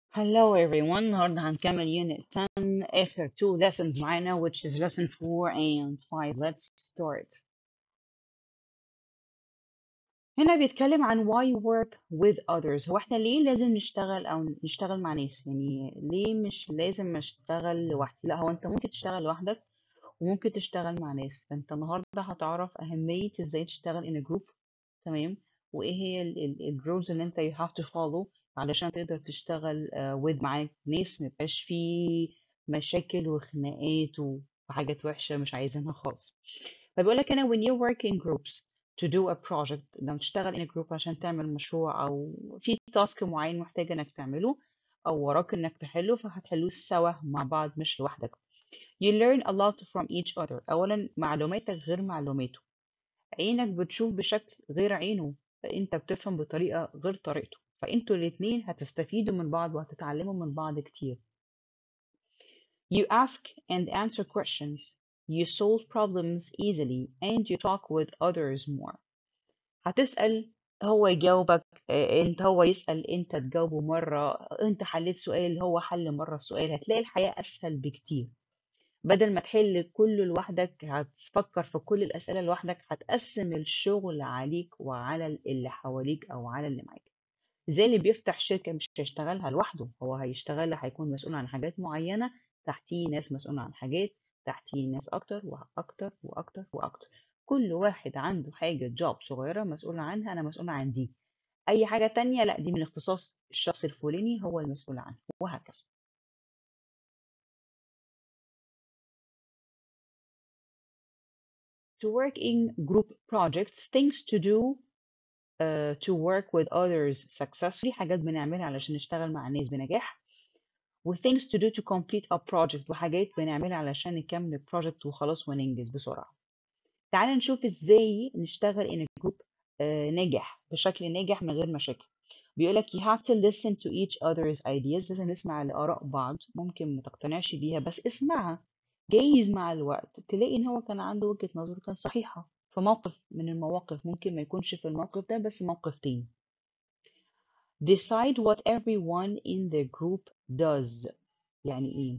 Hello everyone النهاردة هنكمل unit 10 آخر two lessons معانا which is lesson 4 and 5 let's start هنا بيتكلم عن why work with others هو احنا ليه لازم نشتغل أو نشتغل مع ناس يعني ليه مش لازم أشتغل لوحدي لا هو أنت ممكن تشتغل لوحدك وممكن تشتغل مع ناس فأنت النهاردة هتعرف أهمية إزاي تشتغل in a group تمام وإيه هي ال rules اللي أنت you have to follow علشان تقدر تشتغل uh, with معاك ناس ميبقاش فيه مشاكل وخناقات وحاجات وحشة مش عايزينها خالص فبيقول لك هنا when you work in groups to do a project لما تشتغل in a group عشان تعمل مشروع أو في تاسك معين محتاج إنك تعمله أو وراك إنك تحله فهتحلوه سوا مع بعض مش لوحدك you learn a lot from each other أولا معلوماتك غير معلوماته عينك بتشوف بشكل غير عينه فأنت بتفهم بطريقة غير طريقته فأنتوا الاتنين هتستفيدوا من بعض وهتتعلموا من بعض كتير You ask and answer questions You solve problems easily and you talk with others more هتسأل هو يجاوبك آه، انت هو يسأل انت تجاوبه مرة انت حليت سؤال هو حل مرة السؤال هتلاقي الحياة أسهل بكتير بدل ما تحل كله لوحدك هتفكر في كل الأسئلة لوحدك هتقسم الشغل عليك وعلى اللي حواليك أو على اللي معاك زي اللي بيفتح شركة مش هيشتغلها لوحده هو هيشتغل هيكون مسؤول عن حاجات معينة تحتيه ناس مسؤولة عن حاجات تحتيه ناس أكتر وأكتر وأكتر وأكتر كل واحد عنده حاجة جوب صغيرة مسؤول عنها أنا مسؤول عن دي أي حاجة تانية لا دي من اختصاص الشخص الفلاني هو المسؤول عنها وهكذا to work in group projects things to do uh, to work with others successfully حاجات بنعملها علشان نشتغل مع الناس بنجاح و things to do to complete a project وحاجات بنعملها علشان نكمل البروجكت وخلاص وننجز بسرعة تعال نشوف ازاي نشتغل in a group uh, ناجح بشكل ناجح من غير مشاكل بيقولك you have to listen to each other's ideas لازم نسمع لآراء بعض ممكن ما تقتنعش بيها بس اسمعها جايز مع الوقت تلاقي ان هو كان عنده وجهة نظر كان صحيحة في موقف من المواقف ممكن ما يكونش في الموقف ده بس موقف تاني decide what everyone in the group does يعني ايه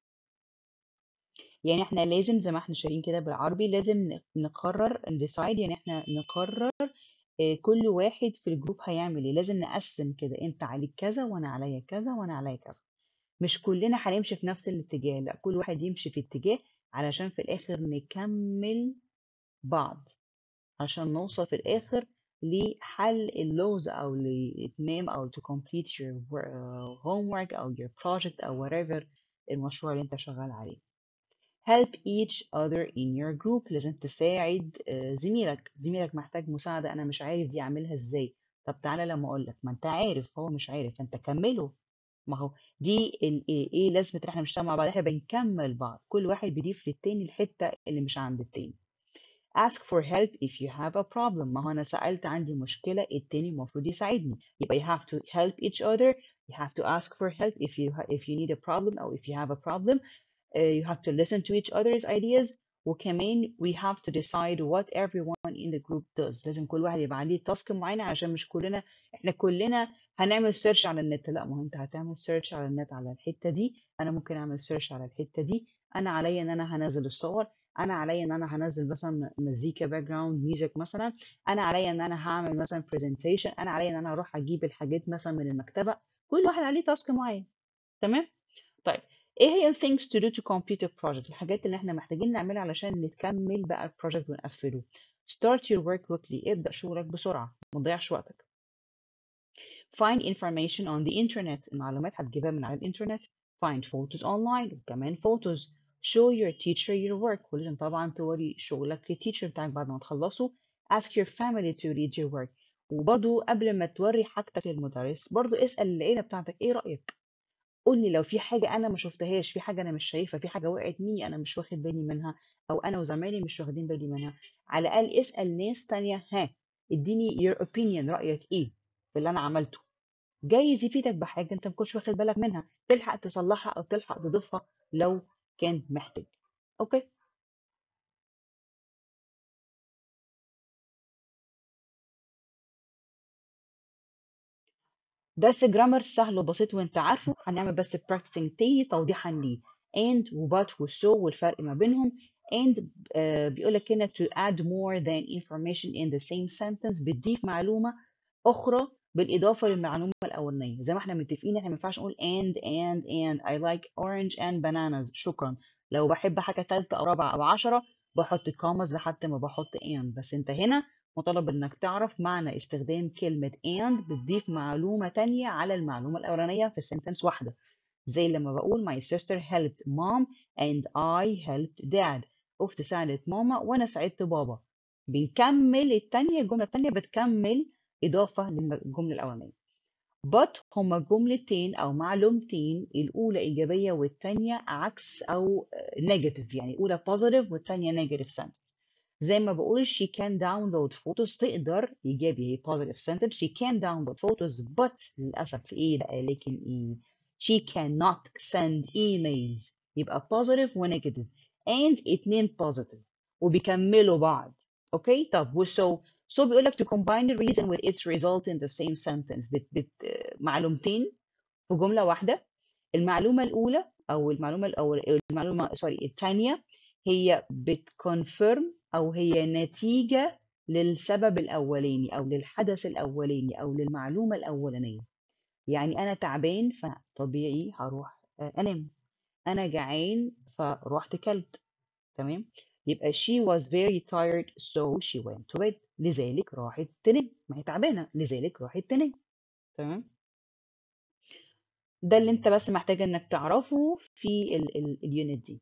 يعني احنا لازم زي ما احنا شايفين كده بالعربي لازم نقرر decide يعني احنا نقرر آه، كل واحد في الجروب هيعمل ايه لازم نقسم كده انت عليك كذا وانا عليا كذا وانا عليا كذا مش كلنا هنمشي في نفس الاتجاه لا كل واحد يمشي في اتجاه علشان في الاخر نكمل بعض عشان نوصل في الاخر لحل اللغز او لاتمام او to complete your wor- uh, homework او your project او whatever المشروع اللي انت شغال عليه help each other in your group لازم تساعد آه، زميلك زميلك محتاج مساعدة أنا مش عارف دي أعملها إزاي طب تعالى لما أقول لك ما أنت عارف هو مش عارف فأنت كمله ما هو دي ال- إيه إيه لازمة إن إحنا بنشتغل مع بعض إحنا بنكمل بعض كل واحد بيضيف للتاني الحتة اللي مش عند التاني ask for help if you have a problem ما هو أنا سألت عندي مشكلة التاني المفروض يساعدني يبقى you have to help each other you have to ask for help if you ha- if you need a problem أو if you have a problem uh, you have to listen to each other's ideas وكمان we have to decide what everyone in the group does لازم كل واحد يبقى عليه تاسك معينة عشان مش كلنا احنا كلنا هنعمل سيرش على النت لا ما هو انت هتعمل سيرش على النت على الحتة دي انا ممكن اعمل سيرش على الحتة دي انا عليا ان انا هنزل الصور انا عليا ان انا هنزل مثلا مزيكا باك جراوند ميوزك مثلا انا عليا ان انا هعمل مثلا برزنتيشن انا عليا ان انا اروح اجيب الحاجات مثلا من المكتبة كل واحد عليه تاسك معين تمام طيب ايه هي ال things to do to complete a project الحاجات اللي احنا محتاجين نعملها علشان نكمل بقى البروجكت ونقفله start your work quickly ابدأ شغلك بسرعة ما تضيعش وقتك find information on the internet المعلومات هتجيبها من على الانترنت find photos online وكمان photos show your teacher your work ولازم طبعا توري شغلك للتيتشر بتاعك بعد ما تخلصه ask your family to read your work وبرضه قبل ما توري حاجتك للمدرس برضه اسأل العيلة بتاعتك ايه رأيك قول لي لو في حاجة أنا ما شفتهاش في حاجة أنا مش شايفها في حاجة وقعت مني أنا مش واخد بالي منها أو أنا وزمايلي مش واخدين بالي منها على الأقل اسأل ناس تانية ها اديني your opinion رأيك إيه في اللي أنا عملته جايز يفيدك بحاجة أنت ما كنتش واخد بالك منها تلحق تصلحها أو تلحق تضيفها لو كان محتاج أوكي درس جرامر سهل وبسيط وانت عارفه هنعمل بس practicing تاني توضيحا ليه and و but و so والفرق ما بينهم and uh, بيقول لك هنا to add more than information in the same sentence بتضيف معلومة أخرى بالإضافة للمعلومة الأولانية زي ما احنا متفقين احنا ما ينفعش نقول and and and I like orange and bananas شكرا لو بحب حاجة تالتة أو رابعة أو عشرة بحط commas لحد ما بحط and بس انت هنا مطالب انك تعرف معنى استخدام كلمة and بتضيف معلومة تانية على المعلومة الأولانية في sentence واحدة زي لما بقول my sister helped mom and I helped dad أختي ساعدت ماما وأنا ساعدت بابا بنكمل التانية الجملة التانية بتكمل إضافة للجملة الأولانية but هما جملتين أو معلومتين الأولى إيجابية والتانية عكس أو negative يعني الأولى positive والتانية negative sentence زي ما بقول she can download photos تقدر إيجابي هي positive sentence she can download photos but للأسف إيه بقى لكن إيه she cannot send emails يبقى positive و negative and اتنين positive وبيكملوا بعض اوكي طب و so so بيقول لك to combine the reason with its result in the same sentence بت بت معلومتين في جملة واحدة المعلومة الأولى أو المعلومة أو المعلومة سوري الثانية هي بتكونفيرم أو هي نتيجة للسبب الأولاني أو للحدث الأولاني أو للمعلومة الأولانية يعني أنا تعبان فطبيعي هروح أنام أنا جعان فروحت كلت تمام يبقى she was very tired so she went to bed لذلك راحت تنام ما هي تعبانة لذلك راحت تنام تمام ده اللي انت بس محتاج انك تعرفه في اليونت دي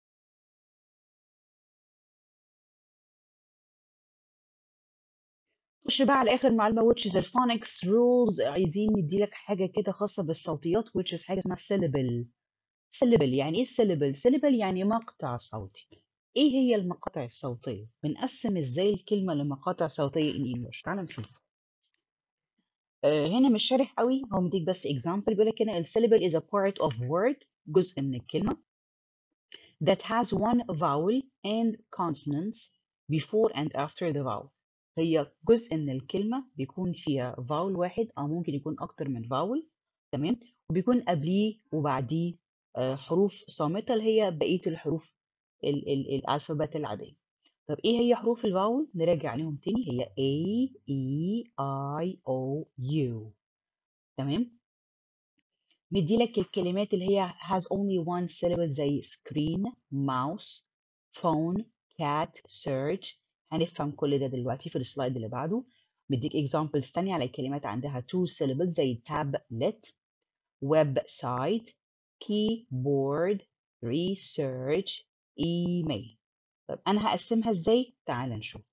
خش بقى على اخر معلومه which is الفونكس rules عايزين نديلك حاجه كده خاصه بالصوتيات which is حاجه اسمها syllable syllable يعني ايه syllable syllable يعني مقطع صوتي ايه هي المقاطع الصوتيه بنقسم ازاي الكلمه لمقاطع صوتيه in English تعال نشوف آه هنا مش شارح قوي هو مديك بس example بيقول لك هنا syllable is a part of word جزء من الكلمه that has one vowel and consonants before and after the vowel هي جزء من الكلمة بيكون فيها فاول واحد أو ممكن يكون أكتر من فاول تمام وبيكون قبليه وبعديه حروف صامتة اللي هي بقية الحروف ال ال الألفابet العادية طب إيه هي حروف الفاول؟ نراجع عليهم تاني هي A E I O U تمام مديلك الكلمات اللي هي has only one syllable زي screen mouse phone cat search هنفهم كل ده دلوقتي في السلايد اللي بعده مديك examples تانية على كلمات عندها two syllables زي tablet website keyboard research email طب أنا هقسمها إزاي؟ تعال نشوف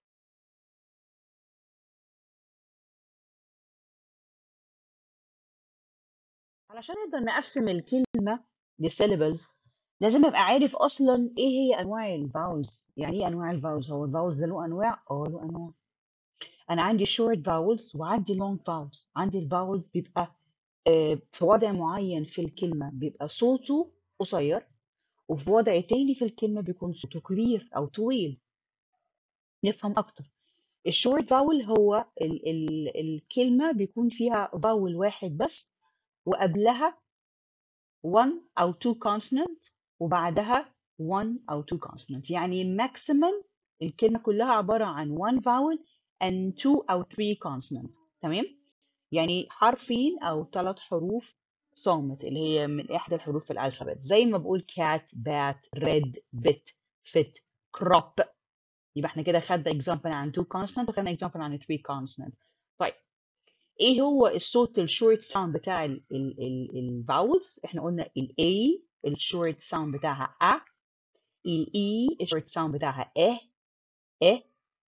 علشان نقدر نقسم الكلمة لsyllables لازم ابقى عارف اصلا ايه هي انواع الفاولز يعني ايه انواع الفاولز هو الفاولز له انواع اه له انواع انا عندي short vowels وعندي long vowels عندي الفاولز بيبقى آه في وضع معين في الكلمه بيبقى صوته قصير وفي وضع تاني في الكلمه بيكون صوته كبير او طويل نفهم اكتر الشورت فاول هو ال ال الكلمه بيكون فيها فاول واحد بس وقبلها one أو two consonant وبعدها one أو two consonant يعني maximum الكلمة كلها عبارة عن one vowel and two أو three consonants تمام؟ يعني حرفين أو ثلاث حروف صامت اللي هي من إحدى الحروف في الألفابت زي ما بقول cat, bat, red, bit, fit, crop يبقى احنا كده خدنا example عن two consonant وخدنا example عن three consonant طيب ايه هو الصوت الشورت ساوند بتاع الفاولز احنا قلنا الاي الشورت ساوند بتاعها ا الاي الشورت ساوند بتاعها اه اه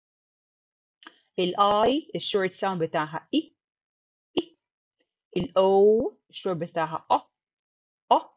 الاي الشورت ساوند بتاعها اي اي الاو الشورت بتاعها اه اه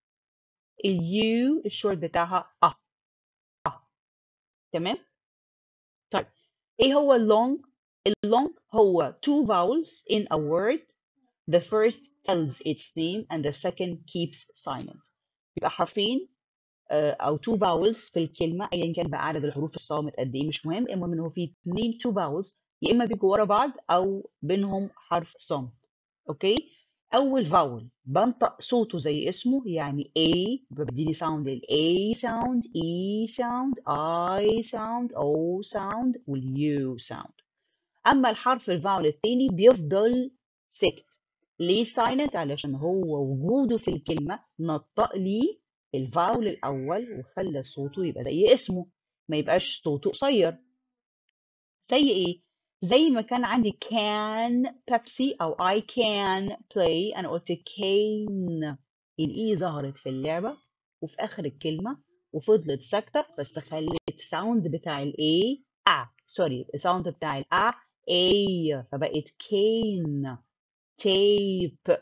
اليو الشورت بتاعها اه اه تمام طيب ايه هو اللونج اللونج هو two vowels in a word the first tells its name and the second keeps silent يبقى حرفين او two vowels في الكلمه ايا كان بقى عدد الحروف الصامت قد ايه مش مهم المهم ان هو في اثنين two vowels يا اما بيجوا ورا بعض او بينهم حرف صامت اوكي أول فاول بنطق صوته زي اسمه يعني A بديني ساوند ال A sound E sound I sound O sound وال U sound أما الحرف الفاول التاني بيفضل سكت ليه silent علشان هو وجوده في الكلمة نطق لي الفاول الأول وخلى صوته يبقى زي اسمه ما يبقاش صوته قصير زي إيه؟ زي ما كان عندي can Pepsi أو I can play أنا قلت can الإي ظهرت في اللعبة وفي آخر الكلمة وفضلت ساكتة بس خلت الساوند بتاع الإي آ سوري الساوند بتاع الآ A فبقت cane tape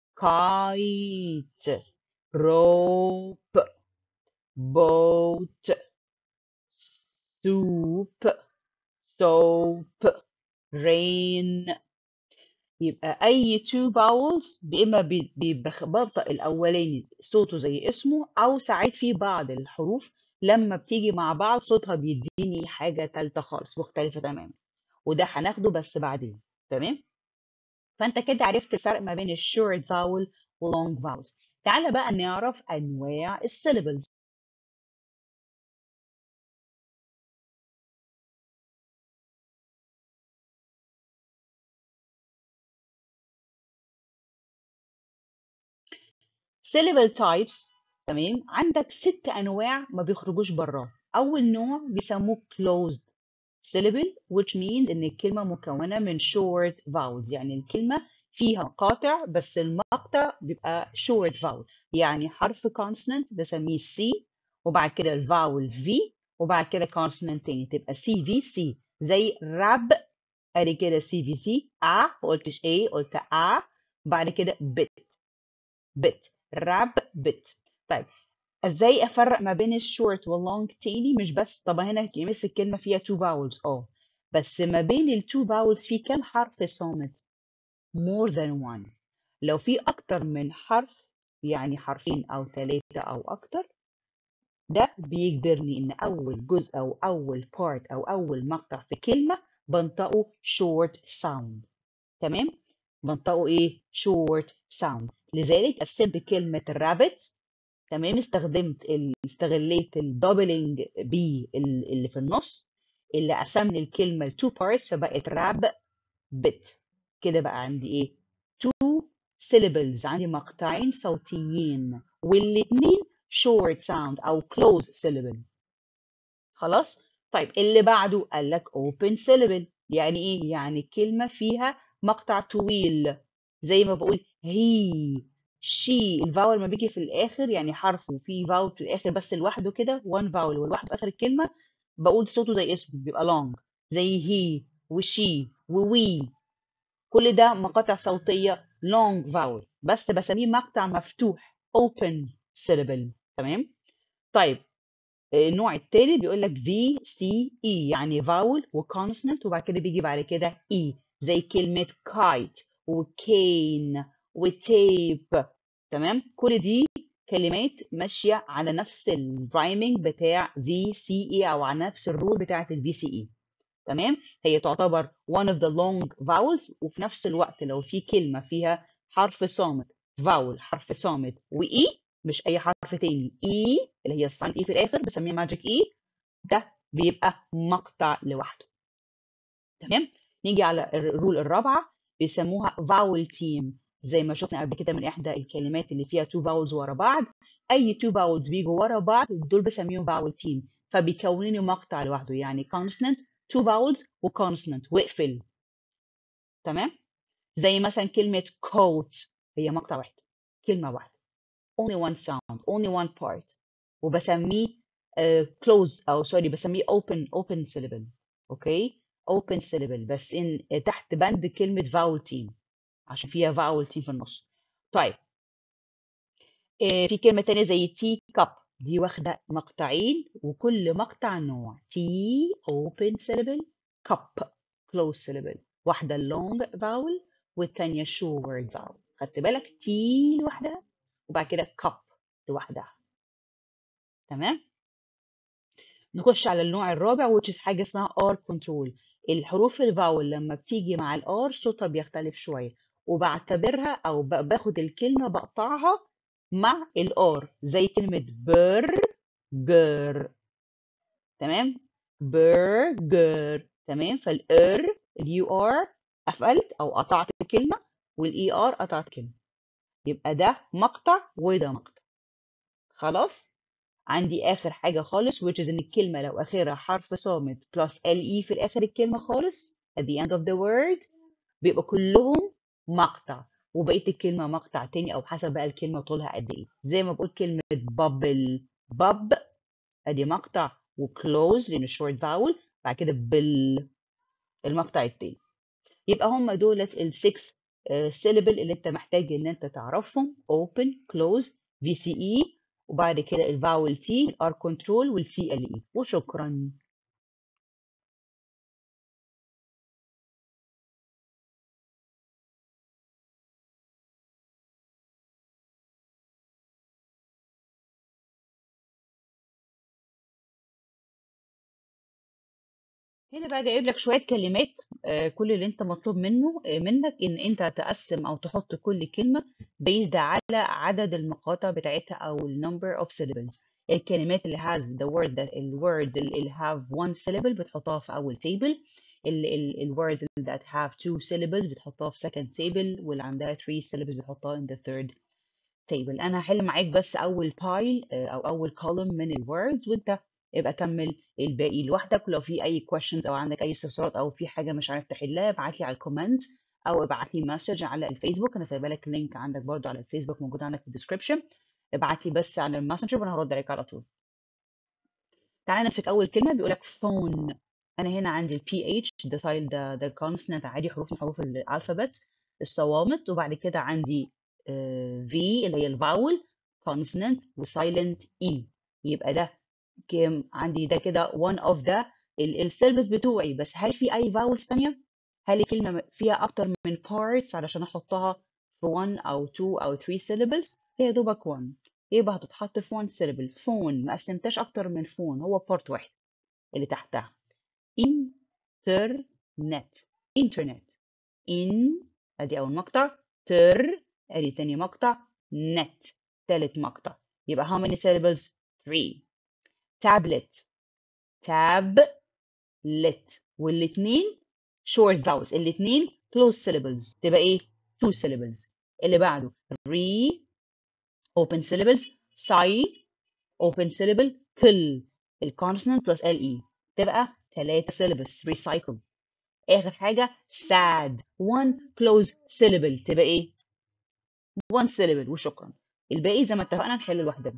kite rope boat soup soap rain يبقى أي two vowels إما بنطق الأولاني صوته زي اسمه أو ساعات في بعض الحروف لما بتيجي مع بعض صوتها بيديني حاجة تالتة خالص مختلفة تماما وده هناخده بس بعدين تمام فأنت كده عرفت الفرق ما بين الشورت vowel واللونج vowels تعالى بقى نعرف أنواع السيلابلز syllable types تمام عندك ست انواع ما بيخرجوش براه اول نوع بيسموه closed syllable which means ان الكلمه مكونه من short vowels يعني الكلمه فيها قاطع بس المقطع بيبقى short vowel يعني حرف consonant بسميه C وبعد كده الفاول V وبعد كده consonant تاني تبقى سي في سي زي راب ادي كده سي في سي ا ما قلتش ايه قلت ا بعد كده بت بت راب بت طيب ازاي افرق ما بين الشورت واللونج تاني مش بس طبعا هنا يمس الكلمه فيها تو فاولز اه بس ما بين التو فاولز في كام حرف صامت more than one لو في اكتر من حرف يعني حرفين او ثلاثه او اكتر ده بيجبرني ان اول جزء او اول part او اول مقطع في كلمه بنطقه short sound تمام بنطقه ايه short sound لذلك قسمت كلمة rabbit تمام استخدمت ال... استغليت الدبلنج بي اللي في النص اللي قسمني الكلمة لتو parts فبقت راب بت كده بقى عندي ايه two syllables عندي مقطعين صوتيين والاتنين short sound او close syllable خلاص طيب اللي بعده قال لك open syllable يعني ايه يعني كلمة فيها مقطع طويل زي ما بقول هي شي الفاول ما بيجي في الاخر يعني حرف وفي فاول في الاخر بس لوحده كده وان فاول والواحد في اخر الكلمه بقول صوته زي اسمه بيبقى لونج زي هي وشي ووي كل ده مقاطع صوتيه لونج فاول بس بسميه مقطع مفتوح open syllable تمام طيب النوع التالت بيقول لك في سي اي يعني فاول وكونسونانت وبعد كده بيجي بعد كده اي زي كلمه كايت وكين وتيب تمام كل دي كلمات ماشيه على نفس الرايمنج بتاع في سي اي او على نفس الرول بتاعه الفي سي اي تمام هي تعتبر one of the long vowels وفي نفس الوقت لو في كلمه فيها حرف صامت فاول حرف صامت واي مش اي حرف تاني اي اللي هي الساين اي في الاخر بسميها ماجيك اي ده بيبقى مقطع لوحده تمام نيجي على الرول الرابعه بيسموها vowel team زي ما شفنا قبل كده من احدى الكلمات اللي فيها two vowels ورا بعض اي two vowels بيجوا ورا بعض دول بسميهم vowel team فبيكونوا لي مقطع لوحده يعني consonant two vowels وconsonant واقفل تمام زي مثلا كلمة coat هي مقطع واحد كلمة واحدة only one sound only one part وبسميه uh, close أو sorry بسميه open open syllable اوكي okay? open syllable بس إن تحت بند كلمة vowel team عشان فيها vowel team في النص طيب في كلمة تانية زي تي كاب دي واخدة مقطعين وكل مقطع نوع تي open syllable cup close syllable واحدة long vowel والتانية short vowel خدت بالك تي لوحدها وبعد كده cup لوحدها تمام نخش على النوع الرابع which is حاجة اسمها R control الحروف الفاول لما بتيجي مع الار صوتها بيختلف شوية وبعتبرها او ب- باخد الكلمه بقطعها مع الار زي كلمه برجر تمام برجر تمام فالار اليو ار قفلت او قطعت الكلمه والاي ار قطعت كلمه يبقى ده مقطع وده مقطع خلاص عندي اخر حاجه خالص which is ان الكلمه لو اخرها حرف صامت plus le في الاخر الكلمه خالص at the end of the word بيبقى كلهم مقطع وبقيه الكلمه مقطع تاني او حسب بقى الكلمه طولها قد ايه زي ما بقول كلمه بابل باب ادي مقطع وكلوز لانه short vowel بعد كده بال المقطع التاني يبقى هم دولت السكس syllable اللي انت محتاج ان انت تعرفهم open close VCE وبعد كده الفاول T الار كنترول والسي ال اي وشكرا هنا بقى جايب لك شوية كلمات آه، كل اللي انت مطلوب منه آه، منك ان انت تقسم او تحط كل كلمة based على عدد المقاطع بتاعتها او ال number of syllables الكلمات اللي has the word that ال words اللي have one syllable بتحطها في اول table ال ال ال words that have two syllables بتحطها في second table واللي عندها three syllables بتحطها in the third table انا هحل معاك بس اول pile آه، او اول column من ال words وانت ابقى كمل الباقي لوحدك ولو في اي questions او عندك اي استفسارات او في حاجه مش عارف تحلها ابعت لي على الكومنت او ابعت لي مسج على الفيسبوك انا سايبه لك لينك عندك برضو على الفيسبوك موجود عندك في الديسكربشن ابعت لي بس على الماسنجر وانا هرد عليك على طول تعالى نمسك اول كلمه بيقول لك فون انا هنا عندي البي اتش ده سايل ده ده كونسونانت عادي حروف من حروف الالفابت الصوامت وبعد كده عندي في اللي هي الفاول كونسونانت وسايلنت اي يبقى ده كم عندي ده كده one of the السيلبس بتوعي بس هل في اي فاولز تانية هل الكلمة فيها اكتر من parts علشان احطها في one او two او three syllables هي دوبك one يبقى هتتحط في one syllable phone ما قسمتهاش اكتر من phone هو part واحد اللي تحتها internet internet in ادي اول مقطع تر ادي تاني مقطع net تالت مقطع يبقى how many syllables three tablet tablet والاتنين short vowels الاتنين close syllables تبقى ايه two syllables اللي بعده re open syllables ساي open syllable كل الconsonant plus le تبقى تلاتة syllables recycle آخر حاجة sad one close syllable تبقى ايه one syllable وشكرا الباقي زي ما اتفقنا نحل لوحدنا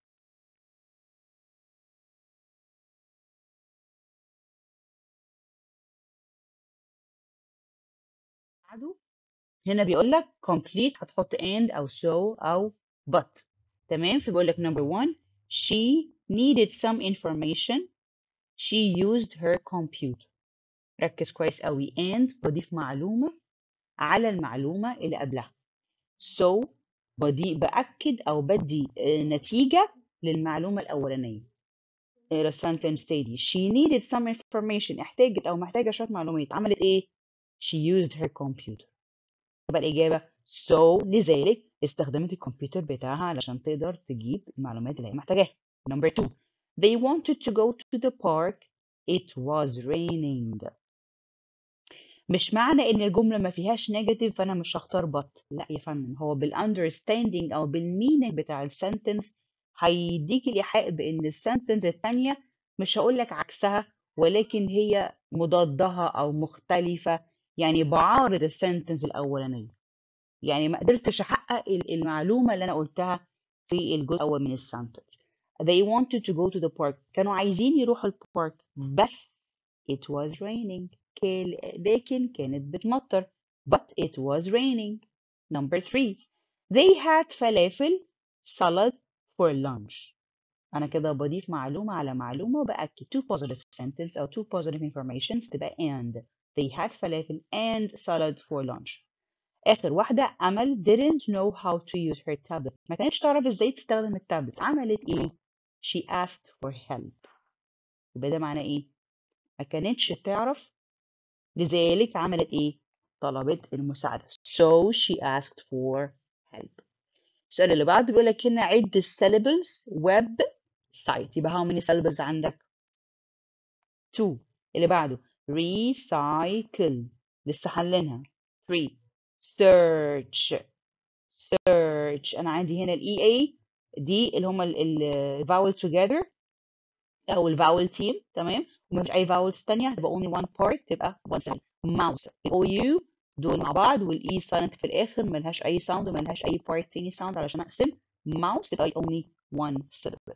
بعده هنا بيقول لك complete هتحط and او so او but تمام فبيقول لك number one she needed some information she used her computer ركز كويس قوي and بضيف معلومة على المعلومة اللي قبلها so بدي بأكد أو بدي آه، نتيجة للمعلومة الأولانية ال sentence تاني she needed some information احتاجت أو محتاجة شوية معلومات عملت إيه she used her computer يبقى الإجابة so لذلك استخدمت الكمبيوتر بتاعها علشان تقدر تجيب المعلومات اللي هي محتاجاها number two they wanted to go to the park it was raining مش معنى ان الجمله ما فيهاش نيجاتيف فانا مش هختار but لا يا فندم هو بالاندرستاندينج او بالمينينج بتاع السنتنس هيديك الايحاء بان السنتنس الثانيه مش هقول لك عكسها ولكن هي مضادها او مختلفه يعني بعارض السنتنس الاولانيه يعني ما قدرتش احقق ال- المعلومه اللي انا قلتها في الجزء الاول من السنتنس they wanted to go to the park كانوا عايزين يروحوا البارك بس it was raining كال- لكن كانت بتمطر but it was raining number three they had فلافل salad for lunch أنا كده بضيف معلومة على معلومة وبأكد two positive sentence أو two positive informations تبقى and they had فلافل and salad for lunch آخر واحدة أمل didn't know how to use her tablet ما كانتش تعرف إزاي تستخدم التابلت عملت إيه؟ she asked for help يبقى ده معناه إيه؟ ما كانتش تعرف لذلك عملت إيه؟ طلبت المساعدة so she asked for help السؤال اللي بعده بيقول لك هنا عد السيلابلز ويب سايت يبقى how many syllables عندك 2 اللي بعده recycle لسه حلينها 3 search search انا عندي هنا الاي اي دي اللي هم الفاول together او الفاول تيم تمام ومفيش اي فاولز تانية هتبقى only one part تبقى one sound mouse الاو يو دول مع بعض والاي silent في الاخر ملهاش اي ساوند وملهاش اي part تاني ساوند علشان اقسم mouse تبقى only one syllable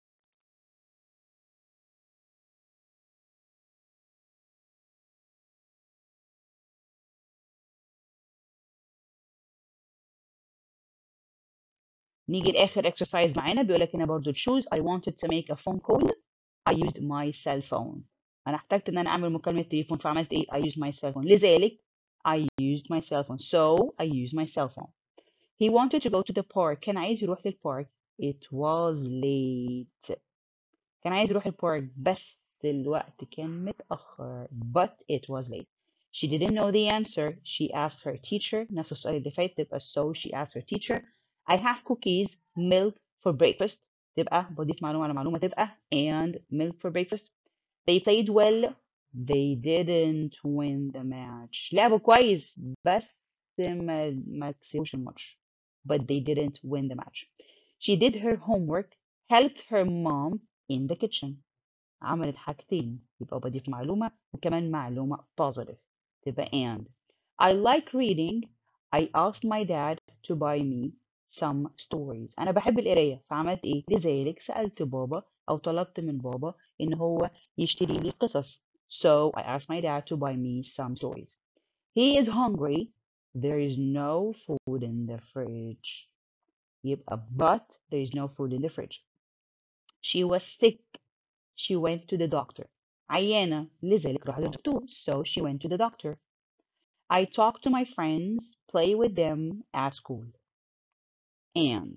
نيجي لاخر exercise معانا بيقول لك هنا برضو choose I wanted to make a phone call I used my cell phone انا احتجت ان انا اعمل مكالمه تليفون فعملت ايه I used my cell phone لذلك I used my cell phone so I used my cell phone he wanted to go to the park كان عايز يروح للبارك it was late كان عايز يروح البارك بس الوقت كان متأخر but it was late she didn't know the answer she asked her teacher نفس السؤال اللي فات تبقى so she asked her teacher I have cookies milk for breakfast تبقى بضيف معلومة على معلومة تبقى and milk for breakfast they played well they didn't win the match لعبوا كويس بس ما ما كسبوش الماتش but they didn't win the match she did her homework helped her mom in the kitchen عملت حاجتين يبقى بضيف معلومة وكمان معلومة positive تبقى and I like reading I asked my dad to buy me some stories أنا بحب القراية فعملت إيه؟ لذلك سألت بابا أو طلبت من بابا إن هو يشتري لي قصص So I asked my dad to buy me some stories. He is hungry. There is no food in the fridge. يبقى but there is no food in the fridge. She was sick. She went to the doctor. عيانة لذلك راحت للدكتور. So she went to the doctor. I talked to my friends, play with them at school. And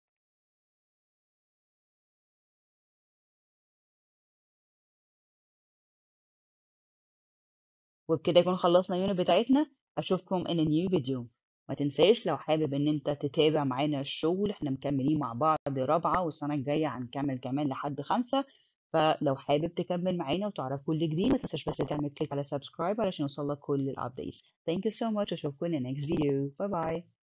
وبكده يكون خلصنا اليونت بتاعتنا اشوفكم in a new video ما تنساش لو حابب ان انت تتابع معانا الشغل احنا مكملين مع بعض رابعة والسنة الجاية هنكمل كمان لحد خمسة فلو حابب تكمل معانا وتعرف كل جديد ما تنساش بس تعمل كليك على سبسكرايب علشان يوصلك كل الابديتس thank you so much اشوفكم in the next video bye bye